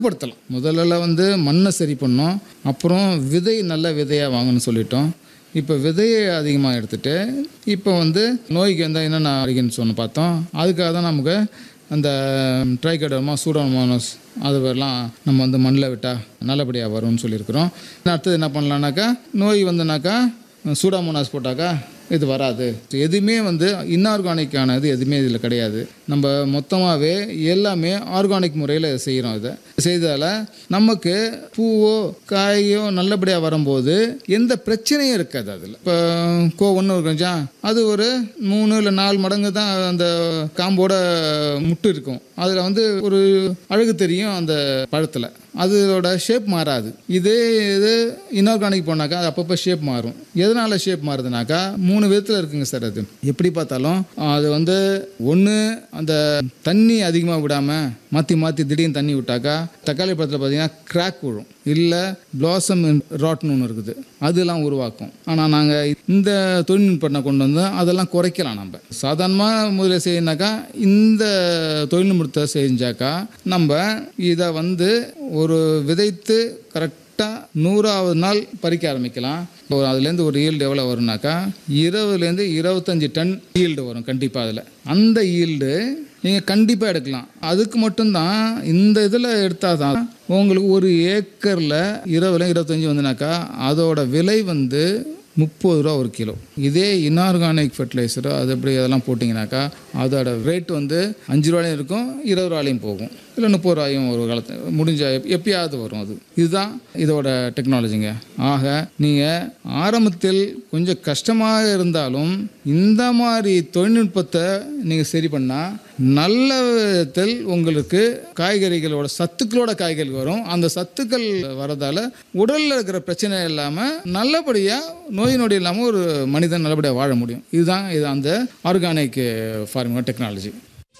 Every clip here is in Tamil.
படுத்தலாம் முதல்ல வந்து மண்ணை சரி பண்ணோம் அப்புறம் விதை நல்ல விதையாக வாங்கணும்னு சொல்லிட்டோம் இப்போ விதையை அதிகமாக எடுத்துட்டு இப்போ வந்து நோய்க்கு வந்து என்னென்ன அடிக்கணும்னு சொன்ன பார்த்தோம் அதுக்காக தான் நமக்கு அந்த ட்ரைகடர்மா சூடோமோனஸ் அதுவெல்லாம் நம்ம வந்து மண்ணில் விட்டால் நல்லபடியாக வரும்னு சொல்லியிருக்கிறோம் அடுத்தது என்ன பண்ணலான்னாக்கா நோய் வந்துனாக்கா சூடாமோனாஸ் போட்டாக்கா இது வராது எதுவுமே வந்து இன்ஆர்கானிக்கானது எதுவுமே இதில் கிடையாது நம்ம மொத்தமாகவே எல்லாமே ஆர்கானிக் முறையில் செய்கிறோம் இதை செய்ததால் நமக்கு பூவோ காயோ நல்லபடியாக வரும்போது எந்த பிரச்சனையும் இருக்காது அதில் இப்போ கோவன்னு இருக்குச்சா அது ஒரு மூணு இல்லை நாலு மடங்கு தான் அந்த காம்போட முட்டு இருக்கும் அதில் வந்து ஒரு அழகு தெரியும் அந்த பழத்தில் அதோட ஷேப் மாறாது இதே இது இன்ஆர்கானிக் போனாக்கா அது அப்பப்போ ஷேப் மாறும் எதனால் ஷேப் மாறுதுனாக்கா மூணு விதத்தில் இருக்குங்க சார் அது எப்படி பார்த்தாலும் அது வந்து ஒன்று அந்த தண்ணி அதிகமாக விடாமல் மாற்றி மாற்றி திடீர்னு தண்ணி விட்டாக்கா தக்காளி பழத்தில் பார்த்தீங்கன்னா கிராக் விழும் இல்லை பிளாசம் ராட்னு ஒன்று இருக்குது அதெல்லாம் உருவாக்கும் ஆனால் நாங்கள் இந்த தொழில்நுட்பத்தை கொண்டு வந்து அதெல்லாம் குறைக்கலாம் நம்ம சாதாரணமாக முதல்ல செய்யணாக்கா இந்த தொழில்நுட்பத்தை செஞ்சாக்கா நம்ம இதை வந்து ஒரு விதைத்து கரெக்டாக நூறாவது நாள் பறிக்க ஆரம்பிக்கலாம் இப்போ அதுலேருந்து ஒரு ஈல்டு எவ்வளோ வரும்னாக்கா இருபதுலேருந்து இருபத்தஞ்சி டன் ஈல்டு வரும் கண்டிப்பாக அதில் அந்த ஈல்டு நீங்கள் கண்டிப்பாக எடுக்கலாம் அதுக்கு மட்டும்தான் இந்த இதில் எடுத்தால் தான் உங்களுக்கு ஒரு ஏக்கரில் இருபதுல இருபத்தஞ்சி வந்துனாக்கா அதோட விலை வந்து முப்பது ரூபா ஒரு கிலோ இதே இன்ஆர்கானிக் ஃபர்டிலைசரோ அது எப்படி அதெல்லாம் போட்டிங்கனாக்கா அதோட ரேட் வந்து அஞ்சு ரூபாயும் இருக்கும் இருபது ரூபாலையும் போகும் இல்லை முப்பது ரூபாயும் ஒரு காலத்து முடிஞ்ச எப்- எப்பயாவது வரும் அது இதுதான் இதோட டெக்னாலஜிங்க ஆக நீங்கள் ஆரம்பத்தில் கொஞ்சம் கஷ்டமாக இருந்தாலும் இந்த மாதிரி தொழில்நுட்பத்தை நீங்கள் சரி பண்ணால் நல்ல விதத்தில் உங்களுக்கு காய்கறிகளோட சத்துக்களோட காய்கறி வரும் அந்த சத்துக்கள் வரதால உடலில் இருக்கிற பிரச்சனை இல்லாமல் நல்லபடியாக நோய் நொடி இல்லாமல் ஒரு மனிதன் நல்லபடியாக வாழ முடியும் இதுதான் இது அந்த ஆர்கானிக் ஃபார்மிங் டெக்னாலஜி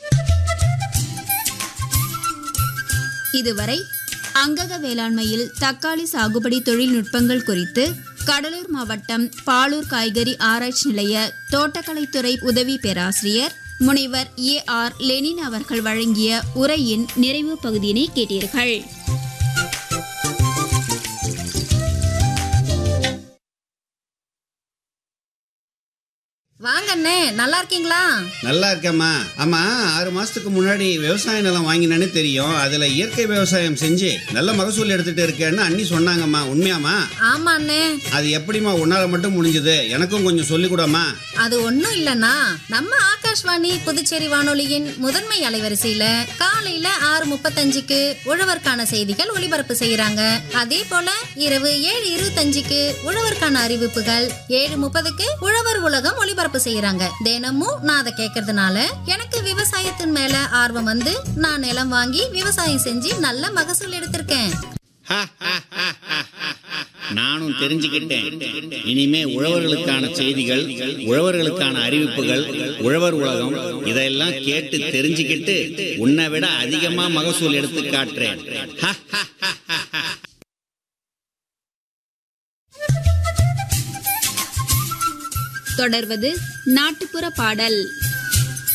இதுவரை அங்கக வேளாண்மையில் தக்காளி சாகுபடி தொழில்நுட்பங்கள் குறித்து கடலூர் மாவட்டம் பாலூர் காய்கறி ஆராய்ச்சி நிலைய தோட்டக்கலைத்துறை உதவி பேராசிரியர் முனைவர் ஏ ஆர் லெனின் அவர்கள் வழங்கிய உரையின் நிறைவு பகுதியினை கேட்டீர்கள் வாங்க அண்ணே நல்லா இருக்கீங்களா நல்லா இருக்கேம்மா ஆமா ஆறு மாசத்துக்கு முன்னாடி விவசாய நிலம் வாங்கினேன்னு தெரியும் அதுல இயற்கை விவசாயம் செஞ்சு நல்ல மகசூல் எடுத்துட்டு இருக்கேன்னு அண்ணி சொன்னாங்கம்மா உண்மையாம்மா ஆமா அண்ணே அது எப்படிம்மா உன்னால மட்டும் முடிஞ்சது எனக்கும் கொஞ்சம் சொல்லிக் கூடம்மா அது ஒண்ணும் இல்லனா நம்ம ஆகாஷ்வாணி புதுச்சேரி வானொலியின் முதன்மை அலைவரிசையில காலையில ஆறு முப்பத்தஞ்சுக்கு உழவர்க்கான செய்திகள் ஒளிபரப்பு செய்யறாங்க அதே போல இரவு ஏழு இருபத்தஞ்சுக்கு உழவர்க்கான அறிவிப்புகள் ஏழு முப்பதுக்கு உழவர் உலகம் ஒளிபரப்பு செய்யறாங்க தினமும் நான் அதை கேட்கறதுனால எனக்கு விவசாயத்தின் மேல ஆர்வம் வந்து நான் நிலம் வாங்கி விவசாயம் செஞ்சு நல்ல மகசூல் எடுத்திருக்கேன் நானும் தெரிஞ்சுக்கிட்டேன் இனிமே உழவர்களுக்கான செய்திகள் உழவர்களுக்கான அறிவிப்புகள் உழவர் உலகம் இதெல்லாம் கேட்டு தெரிஞ்சுக்கிட்டு உன்னை விட அதிகமா மகசூல் எடுத்து காட்டுறேன் தொடர்வது நாட்டுப்புற பாடல்